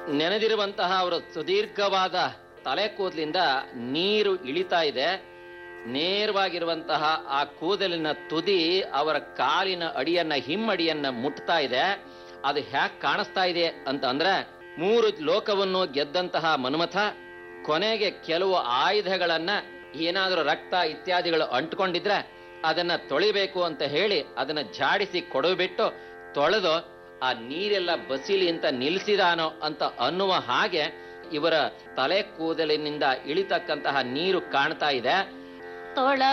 ನೆನೆದಿರುವಂತಹ ಅವರ ಸುದೀರ್ಘವಾದ ತಲೆ ಕೂದಲಿಂದ ನೀರು ಇಳಿತಾ ಇದೆ ನೇರವಾಗಿರುವಂತಹ ಆ ಕೂದಲಿನ ತುದಿ ಅವರ ಕಾಲಿನ ಅಡಿಯನ್ನ ಹಿಮ್ಮಡಿಯನ್ನ ಮುಟ್ತಾ ಇದೆ ಅದು ಹ್ಯಾಕ್ ಕಾಣಿಸ್ತಾ ಇದೆ ಅಂತ ಅಂದ್ರೆ ಮೂರು ಲೋಕವನ್ನು ಗೆದ್ದಂತಹ ಮನ್ಮಥ ಕೊನೆಗೆ ಕೆಲವು ಆಯುಧಗಳನ್ನ ಏನಾದರೂ ರಕ್ತ ಇತ್ಯಾದಿಗಳು ಅಂಟ್ಕೊಂಡಿದ್ರೆ ಅದನ್ನ ತೊಳಿಬೇಕು ಅಂತ ಹೇಳಿ ಅದನ್ನ ಜಾಡಿಸಿ ಕೊಡಬಿಟ್ಟು ತೊಳೆದು ಆ ನೀರೆಲ್ಲ ಬಸಿಲಿ ಅಂತ ನಿಲ್ಸಿದಾನೋ ಅಂತ ಅನ್ನುವ ಹಾಗೆ ಇವರ ತಲೆ ಕೂದಲಿನಿಂದ ಇಳಿತಕ್ಕಂತಹ ನೀರು ಕಾಣ್ತಾ ಇದೆ ತೊಳ